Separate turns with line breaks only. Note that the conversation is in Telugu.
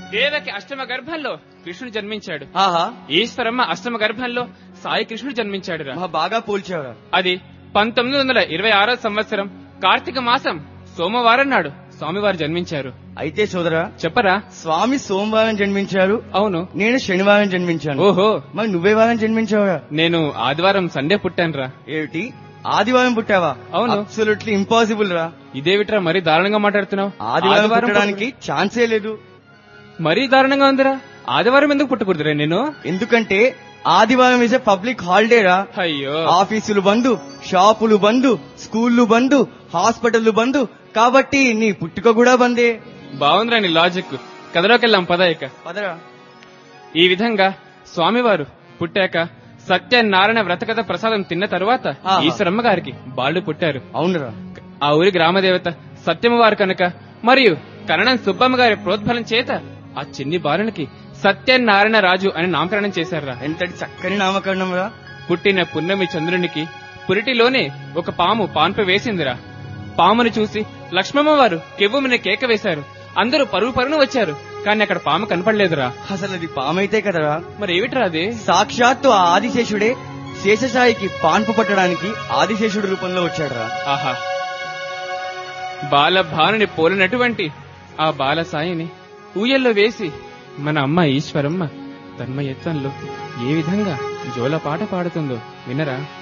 దేవకి అష్టమ గర్భంలో కృష్ణుడు జన్మించాడు
ఆహా
ఈశ్వరమ్మ అష్టమ గర్భంలో సాయి కృష్ణుడు జన్మించాడురా
మహా బాగా పోల్చావురా
అది పంతొమ్మిది వందల ఇరవై ఆరో సంవత్సరం కార్తీక మాసం సోమవారం నాడు స్వామివారు జన్మించారు
అయితే సోదరా
చెప్పరా
స్వామి సోమవారం జన్మించారు
అవును
నేను శనివారం జన్మించాను
ఓహో
మరి నువ్వే వారం జన్మించావురా
నేను ఆదివారం సండే పుట్టానురా
ఏమిటి ఆదివారం పుట్టావా
అవును.
అబ్సల్యూట్లీ ఇంపాసిబుల్ రా
ఇదేవిట్రా మరీ దారుణంగా మాట్లాడుతున్నావు
ఆదివారం పుట్టడానికి ఛాన్సే లేదు
మరీ దారుణంగా ఉందిరా ఆదివారం ఎందుకు పుట్టకూడదురా నేను
ఎందుకంటే ఆదివారం ఇస్ ఎ పబ్లిక్ హాలిడే రా
అయ్యో
ఆఫీసులు బంద్ షాపులు బంద్ స్కూళ్లు బంద్ హాస్పిటల్లు బంద్ కాబట్టి నీ పుట్టుక కూడా బందే
బాగుందిరా నీ లాజిక్ కథలోకెళ్ళాం పద ఇక
పదరా
ఈ విధంగా స్వామివారు పుట్టాక సత్యనారాయణ వ్రతకథ ప్రసాదం తిన్న తరువాత
ఆహా.
ఈశ్వరమ్మ గారికి బాలుడు పుట్టారు
అవునురా
ఆ ఊరి గ్రామదేవత సత్యమ్మవారు కనుక మరియు కరణం సుబ్బమ్మ గారి ప్రోద్బలం చేత ఆ చిన్ని బాలునికి సత్యనారాయణ రాజు అని నామకరణం చేశారురా
ఎంతటి చక్కని నామకరణం రా
పుట్టిన పున్నమి చంద్రునికి పురిటిలోనే ఒక పాము పాన్పు వేసిందిరా పామును చూసి లక్ష్మమ్మ వారు కెవ్వుమని కేక వేశారు అందరూ పరుగు పరుగున వచ్చారు కానీ అక్కడ పాము కనపడలేదురా
అసలు అది పామైతే కదరా
మరి ఏమిట్రా అది
సాక్షాత్తు ఆ ఆదిశేషుడే శేషసాయికి పాన్పు పట్టడానికి ఆదిశేషుడి రూపంలో వచ్చాడురా
ఆహా బాలభానుని పోలినటువంటి ఆ బాలసాయిని ఊయల్లో వేసి మన అమ్మ ఈశ్వరమ్మ తన్మయత్వంలో ఏ విధంగా జోల పాట పాడుతుందో వినరా